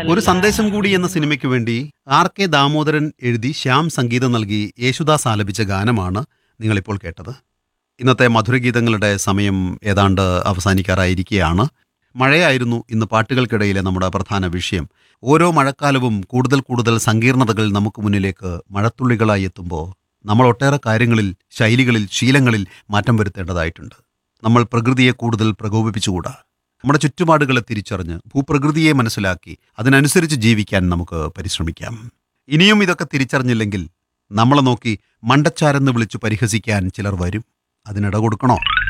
ഒരു സന്ദേശം കൂടി എന്ന സിനിമയ്ക്ക് വേണ്ടി ആർ കെ ദാമോദരൻ എഴുതി ശ്യാം സംഗീതം നൽകി യേശുദാസ് ആലപിച്ച ഗാനമാണ് നിങ്ങളിപ്പോൾ കേട്ടത് ഇന്നത്തെ മധുരഗീതങ്ങളുടെ സമയം ഏതാണ്ട് അവസാനിക്കാറായിരിക്കുകയാണ് മഴയായിരുന്നു ഇന്ന് പാട്ടുകൾക്കിടയിലെ നമ്മുടെ പ്രധാന വിഷയം ഓരോ മഴക്കാലവും കൂടുതൽ കൂടുതൽ സങ്കീർണതകൾ നമുക്ക് മുന്നിലേക്ക് മഴത്തുള്ളികളായി എത്തുമ്പോൾ നമ്മൾ ഒട്ടേറെ കാര്യങ്ങളിൽ ശൈലികളിൽ ശീലങ്ങളിൽ മാറ്റം വരുത്തേണ്ടതായിട്ടുണ്ട് നമ്മൾ പ്രകൃതിയെ കൂടുതൽ പ്രകോപിപ്പിച്ചുകൂടാ നമ്മുടെ ചുറ്റുപാടുകളെ തിരിച്ചറിഞ്ഞ് ഭൂപ്രകൃതിയെ മനസ്സിലാക്കി അതിനനുസരിച്ച് ജീവിക്കാൻ നമുക്ക് പരിശ്രമിക്കാം ഇനിയും ഇതൊക്കെ തിരിച്ചറിഞ്ഞില്ലെങ്കിൽ നമ്മളെ നോക്കി മണ്ടച്ചാരെന്ന് വിളിച്ചു പരിഹസിക്കാൻ ചിലർ വരും അതിനിട കൊടുക്കണോ